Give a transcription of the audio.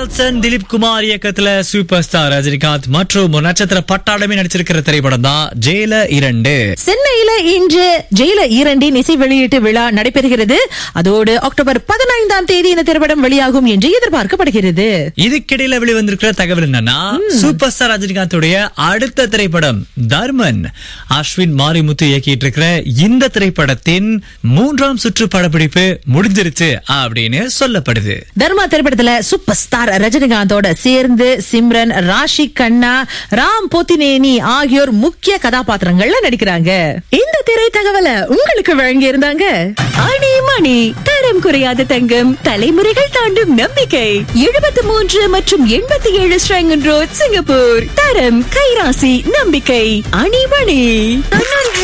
கமல்சன் திலீப் குமார் இயக்கத்துல super star Rajinikanth மற்றும் ஒரு நட்சத்திர பட்டாளமே நடிச்சிருக்கிற திரைப்படம் தான் ஜெயில இரண்டு சென்னையில இன்று ஜெயில இரண்டின் இசை வெளியீட்டு விழா நடைபெறுகிறது அதோடு அக்டோபர் பதினைந்தாம் தேதி இந்த திரைப்படம் வெளியாகும் என்று எதிர்பார்க்கப்படுகிறது இதுக்கிடையில வெளிவந்திருக்கிற தகவல் என்னன்னா சூப்பர் ஸ்டார் ரஜினிகாந்துடைய அடுத்த திரைப்படம் தர்மன் அஸ்வின் மாரிமுத்து இயக்கிட்டு இருக்கிற இந்த திரைப்படத்தின் மூன்றாம் சுற்று படப்பிடிப்பு முடிஞ்சிருச்சு அப்படின்னு சொல்லப்படுது தர்மா திரைப்படத்துல சூப்பர் ஸ்டார் ரஜினிகாந்தோட சேர்ந்து சிம்ரன் ராஷி கண்ணா ராம் போத்தினேனி ஆகியோர் முக்கிய கதாபாத்திரங்கள்ல நடிக்கிறாங்க இந்த திரை தகவலை உங்களுக்கு வழங்கி இருந்தாங்க அணி மணி தரம் குறையாத தங்கம் தலைமுறைகள் தாண்டும் நம்பிக்கை எழுபத்தி மூன்று மற்றும் எண்பத்தி ஏழு ஸ்ரங்கன் ரோட் சிங்கப்பூர் தரம் கைராசி நம்பிக்கை அணிமணி